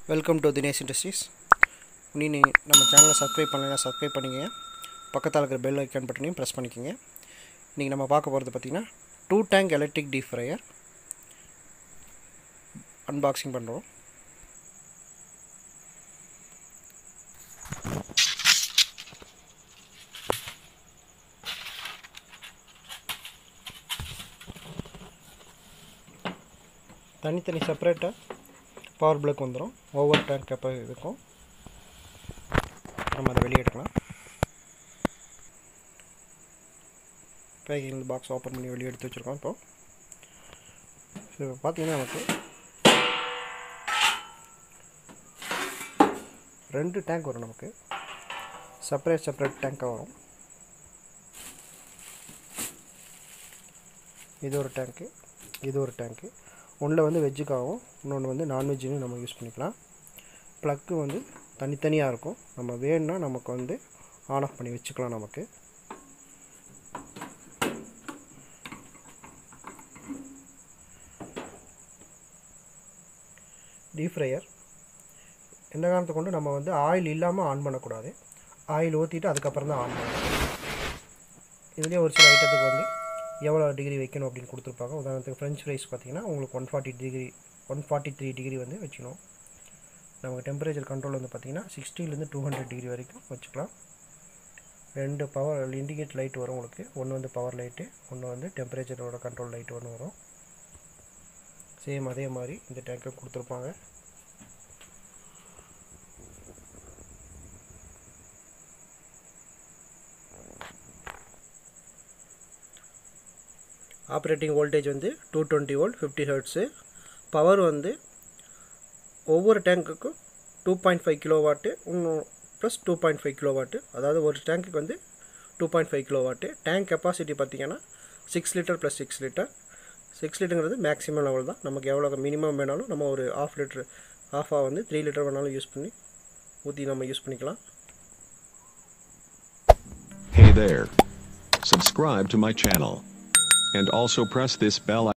Welcome to Dinesh industries நீ நீ நம்ம சேனலை சப்ஸ்கிரைப் பண்ணலைன்னா சப்ஸ்கிரைப் பண்ணிக்கங்க பக்கத்தில் இருக்கிற பெல் ஐக்கான் பட்டனையும் ப்ரெஸ் பண்ணிக்கோங்க இன்றைக்கி நம்ம பார்க்க போகிறது பார்த்திங்கன்னா two tank electric deep fryer unboxing பண்ணுறோம் தனித்தனி செப்பரேட்டாக பவர் பிளக் வந்துடும் ஓவர் டேங்க் கப்ப இருக்கும் நம்ம அதை வெளியே எடுக்கலாம் பேக்கிங் பாக்ஸ் ஓப்பன் பண்ணி வெளியே எடுத்து வச்சுருக்கோம் இப்போ ஸோ பார்த்தீங்கன்னா நமக்கு ரெண்டு டேங்க் வரும் நமக்கு செப்பரேட் செப்பரேட் டேங்காக வரும் இது ஒரு டேங்க்கு இது ஒரு டேங்க்கு ஒன்றில் வந்து வெஜ்ஜுக்காகவும் இன்னொன்று வந்து நான்வெஜ்ஜுன்னு நம்ம யூஸ் பண்ணிக்கலாம் ப்ளக்கு வந்து தனித்தனியாக இருக்கும் நம்ம வேணும்னா நமக்கு வந்து ஆன் ஆஃப் பண்ணி வச்சுக்கலாம் நமக்கு டீப் ஃப்ரையர் எந்த காரணத்தை கொண்டு நம்ம வந்து ஆயில் இல்லாமல் ஆன் பண்ணக்கூடாது ஆயில் ஊற்றிட்டு அதுக்கப்புறம் தான் ஆன் பண்ணணும் இதுலேயே ஒரு சில ஐட்டத்துக்கு வந்து எவ்வளோ டிகிரி வைக்கணும் அப்படின்னு கொடுத்துருப்பாங்க உதாரணத்துக்கு ஃப்ரெஞ்ச் ஃப்ரைஸ் பார்த்தீங்கன்னா உங்களுக்கு one forty degree one forty three degree வந்து வச்சுக்கணும் நமக்கு டெம்பரேச்சர் கண்ட்ரோல் வந்து பார்த்திங்கன்னா சிக்ஸ்டிலேருந்து டூ ஹண்ட்ரட் டிகிரி வரைக்கும் வச்சுக்கலாம் ரெண்டு பவர் இண்டிகேட் லைட் வரும் உங்களுக்கு ஒன்று வந்து பவர் லைட்டு ஒன்று வந்து டெம்பரேச்சரோட கண்ட்ரோல் லைட் ஒன்று வரும் சேம் அதே மாதிரி இந்த டேங்க்கும் கொடுத்துருப்பாங்க ஆப்ரேட்டிங் வோல்டேஜ் வந்து two twenty volt fifty hertz power வந்து ஒவ்வொரு டேங்க்குக்கும் two point five kilo watt இன்னும் plus two point five kilo watt அதாவது ஒரு டேங்க்குக்கு வந்து two point five kilo watt tank capacity பார்த்திங்கன்னா six litre plus six litre six லிட்டருங்கிறது மேக்ஸிமம் லெவல் தான் நமக்கு எவ்வளோ மினிமம் வேணாலும் நம்ம ஒரு ஆஃப் லிட்ரு ஆஃபாக வந்து த்ரீ லிட்டர் வேணாலும் யூஸ் பண்ணி ஊற்றி நம்ம யூஸ் பண்ணிக்கலாம் Hey there. Subscribe to my channel. And also press this bell